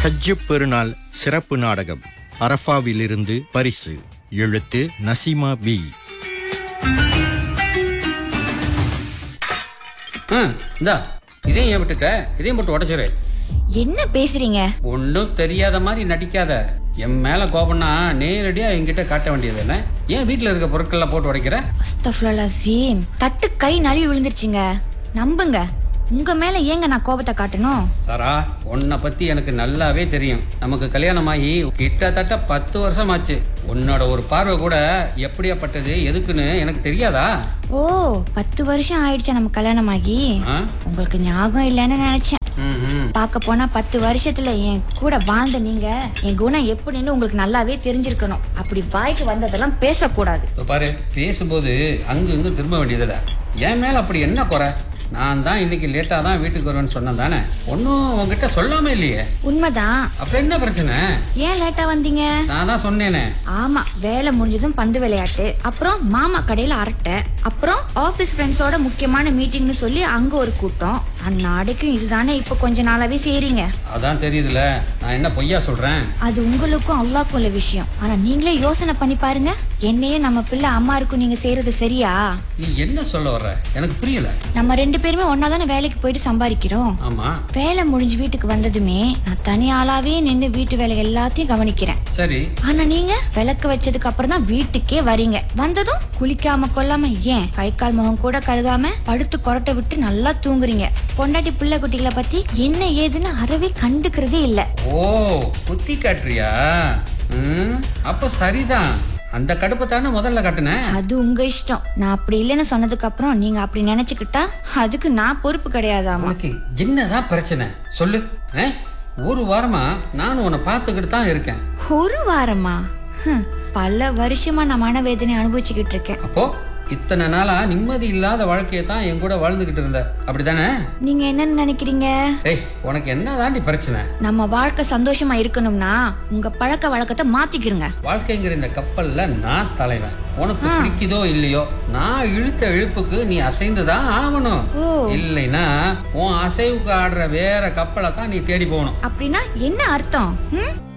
ஹஜ்ஜு பெருநாள் சிறப்பு நாடகம் அரஃபாவிலிருந்து பரிசு எழுத்து நசீமா பி ம் இந்தா இதையும் ஏன் விட்டுட்ட இதையும் போட்டு உடச்சிரு என்ன பேசுறீங்க ஒன்றும் தெரியாத மாதிரி நடிக்காத என் மேல கோபம்னா நேரடியா என்கிட்ட காட்ட வேண்டியது என்ன ஏன் வீட்டில் இருக்க பொருட்கள்லாம் போட்டு உடைக்கிற அஸ்தஃபுல்லா சீம் தட்டு கை நழுவி விழுந்துருச்சுங்க நம்புங்க உங்க மேல ஏங்க நான் கோபத்தை காட்டணும் சாரா உன்னை பத்தி எனக்கு நல்லாவே தெரியும் நமக்கு கல்யாணமாகி கிட்டத்தட்ட பத்து வருஷம் ஆச்சு உன்னோட ஒரு பார்வை கூட எப்படியாப்பட்டது எதுக்குன்னு எனக்கு தெரியாதா ஓ பத்து வருஷம் ஆயிடுச்சா நம்ம கல்யாணம் ஆகி ஆ? உங்களுக்கு ஞாபகம் இல்லைன்னு நினைச்சேன் ம், ம். பார்க்க போனா பத்து வருஷத்துல என் கூட வாழ்ந்த நீங்க என் குணம் எப்படின்னு உங்களுக்கு நல்லாவே தெரிஞ்சிருக்கணும் அப்படி வாய்க்கு வந்ததெல்லாம் பேசக்கூடாது இதோ பாரு பேசும்போது அங்கு இங்கு திரும்ப வேண்டியதில்ல என் மேல அப்படி என்ன குறை நான் தான் இன்னைக்கு லேட்டா தான் வீட்டுக்கு வருவேன்னு சொன்னேன் தானே ஒன்றும் உங்ககிட்ட சொல்லாம இல்லையே உண்மைதான் அப்புறம் என்ன பிரச்சனை ஏன் லேட்டா வந்தீங்க நான் தான் சொன்னேனே ஆமா வேலை முடிஞ்சதும் பந்து விளையாட்டு அப்புறம் மாமா கடையில அரட்டை அப்புறம் ஆபீஸ் ஃப்ரெண்ட்ஸோட முக்கியமான மீட்டிங்னு சொல்லி அங்க ஒரு கூட்டம் அந்நாடைக்கும் இதுதானே இப்ப கொஞ்ச நாளாவே செய்றீங்க அதான் தெரியுதுல நான் என்ன பொய்யா சொல்றேன் அது உங்களுக்கும் அல்லாக்கும் உள்ள விஷயம் ஆனா நீங்களே யோசனை பண்ணி பாருங்க என்னையே நம்ம பிள்ளை அம்மா இருக்கும் நீங்க செய்யறது சரியா நீ என்ன சொல்ல வர்ற எனக்கு புரியல நம்ம ரெண்டு பேருமே ஒன்னா தானே வேலைக்கு போயிட்டு சம்பாதிக்கிறோம் ஆமா வேலை முடிஞ்சு வீட்டுக்கு வந்ததுமே நான் தனி ஆளாவே நின்று வீட்டு வேலை எல்லாத்தையும் கவனிக்கிறேன் சரி ஆனா நீங்க விளக்கு வச்சதுக்கு அப்புறம் தான் வீட்டுக்கே வரீங்க வந்ததும் குளிக்காம கொல்லாம ஏன் கை கால் முகம் கூட கழுகாம படுத்து கொரட்டை விட்டு நல்லா தூங்குறீங்க பொண்டாட்டி பிள்ளை குட்டிகளை பத்தி என்ன ஏதுன்னு அறவே கண்டுக்கிறதே இல்ல ஓ புத்தி காட்டுறியா ம் அப்ப சரிதான் அந்த கடுப்பை தானே முதல்ல காட்டுனேன் அது உங்க இஷ்டம் நான் அப்படி இல்லைன்னு சொன்னதுக்கு அப்புறம் நீங்க அப்படி நினைச்சுக்கிட்டா அதுக்கு நான் பொறுப்பு கிடையாதாமா உனக்கு என்னதான் பிரச்சனை சொல்லு ஆ? ஒரு வாரமா நானும் உன்னை பார்த்துக்கிட்டு தான் இருக்கேன் ஒரு வாரமா ஹம், பல வருஷமா நான் மனவேதனை அனுபவிச்சுக்கிட்டு இருக்கேன் அப்போ இத்தனை நாளா நிம்மதி இல்லாத வாழ்க்கையை தான் என் கூட வாழ்ந்துகிட்டு இருந்த அப்படிதானே நீங்க என்னன்னு நினைக்கிறீங்க ஏய் உனக்கு என்னதாண்டி பிரச்சனை நம்ம வாழ்க்கை சந்தோஷமா இருக்கணும்னா உங்க பழக்க வழக்கத்தை மாத்திக்கிறங்க வாழ்க்கைங்கிற இந்த கப்பல்ல நான் தலைவன் உனக்கு பிடிக்குதோ இல்லையோ நான் இழுத்த இழுப்புக்கு நீ அசைந்துதான் ஆகணும் ஓ. இல்லைன்னா உன் அசைவுக்கு ஆடுற வேற கப்பலை தான் நீ தேடி போகணும் அப்படின்னா என்ன அர்த்தம் ம்?